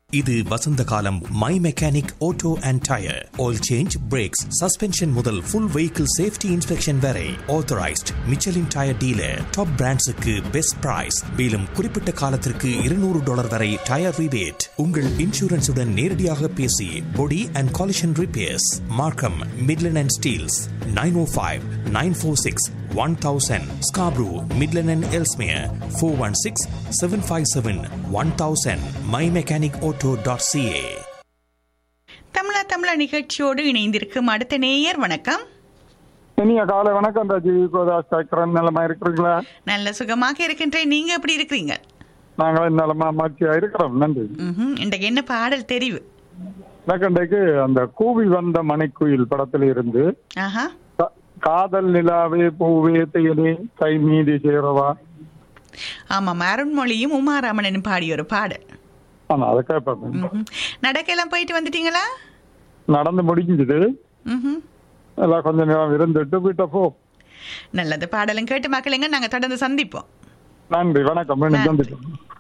இது வசந்த காலம் my mechanic auto and tyre oil change brakes suspension முதல் ஃபுல் வெஹிக்கிள் சேஃப்டி இன்ஸ்பெக்ஷன் வரை authorised Michelin tyre dealer top பிராண்ட்ஸுக்கு பெஸ்ட் பிரைஸ் மேலும் குறிப்பிட்ட காலத்திற்கு இருநூறு டாலர் வரை டயர் ரிபேட் உங்கள் இன்சூரன்ஸுடன் நேரடியாக பேசி body and collision repairs Markham Midland and Steeles nine O five nine four six one thousand Scarborough Midland and Ellesmere four one six seven five seven one thousand my mechanic auto dot CA தமிழா தமிழா நிகழ்ச்சியோடு இணைந்திருக்கும் அடுத்த நேயர் வணக்கம் இனிய காலை வணக்கம் ராஜி கோதாஸ் கேட்கிறேன் நிலமா இருக்கிறீங்களா நல்ல சுகமாக இருக்கின்றேன் நீங்க எப்படி இருக்கிறீங்க நாங்களும் நிலமா மகிழ்ச்சியா இருக்கிறோம் நன்றி ம்ஹும். இன்றைக்கு என்ன பாடல் தெரிவு செகண்டைக்கு அந்த கூவி வந்த மணிக்குயில் படத்துல இருந்து ஆஹா கா- காதல் நிலாவே பூவே தேனே கை மீதி சேரவா ஆமாம் அருண்மொழியும் உமாராமனும் பாடிய ஒரு பாடல் ஆனா அதை கேட்பேன் ம்ஹும். நடக்கையெல்லாம் போயிட்டு வந்துட்டீங்களா நடந்து முடிஞ்சுது ம்ஹும். எல்லாம் கொஞ்ச நேரம் இருந்துட்டு வீட்டை போ நல்லது பாடலும் கேட்டு மக்களுங்க நாங்க தொடர்ந்து சந்திப்போம் நன்றி வணக்கம் மீண்டும் நன்றி. சந்திப்போம்